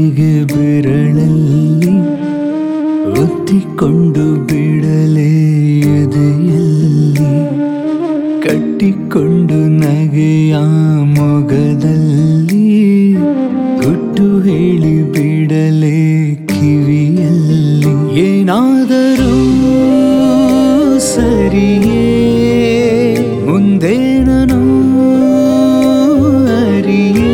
ಹೇಗೆ ಬೆರಳಲ್ಲಿ ಒತ್ತಿಕೊಂಡು ಬಿಡಲೇ ಎದೆಯಲ್ಲಿ ಕಟ್ಟಿಕೊಂಡು ನಗೆಯ ಮೊಗದಲ್ಲಿ ಗುಟ್ಟು ಹೇಳಿ ಬಿಡಲೇ ಕಿವಿಯಲ್ಲಿ ಏನಾದರೂ ಸರಿಯೇ ಮುಂದೆ ನಾನು ಅರಿಯೇ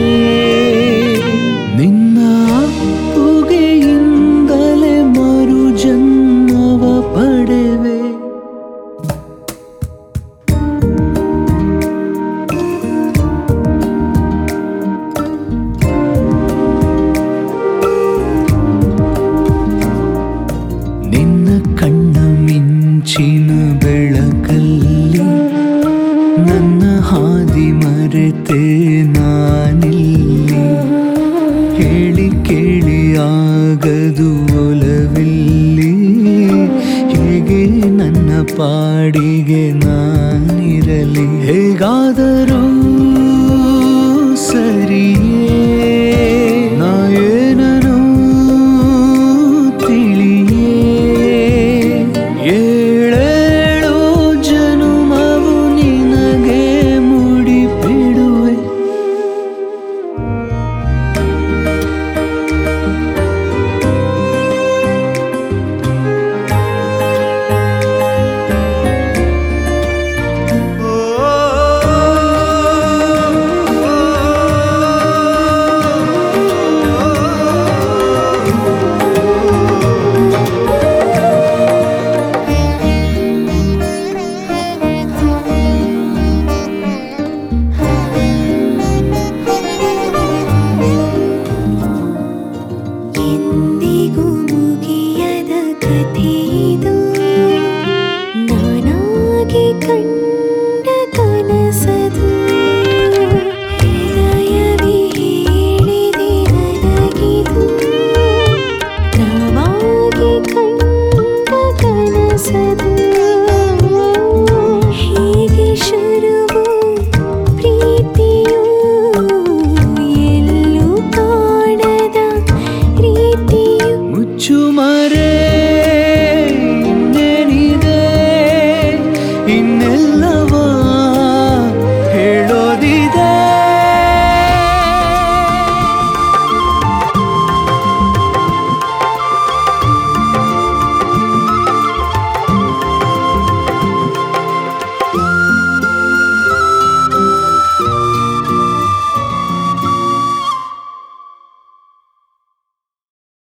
ನಿನ್ನ ಅಪ್ಪುಗೆಯಿಂದಲೇ ಮರು ಜನ್ಮವ ಪಡೆವೆ ನಿನ್ನ ಕಣ್ಣ ಮಿಂಚಿನ ಬೆಳಕಲ್ಲಿ ನನ್ನ ಹಾದಿ ಮರೆತೆ ನಾನಿಲ್ಲಿ ಹೇಳಿ ಕೇಳಿ ಆಗದು ಒಲವಿಲ್ಲಿ ಹೇಗೆ ನನ್ನ ಪಾಡಿಗೆ ನಾನಿರಲಿ ಹೇಗಾದರೂ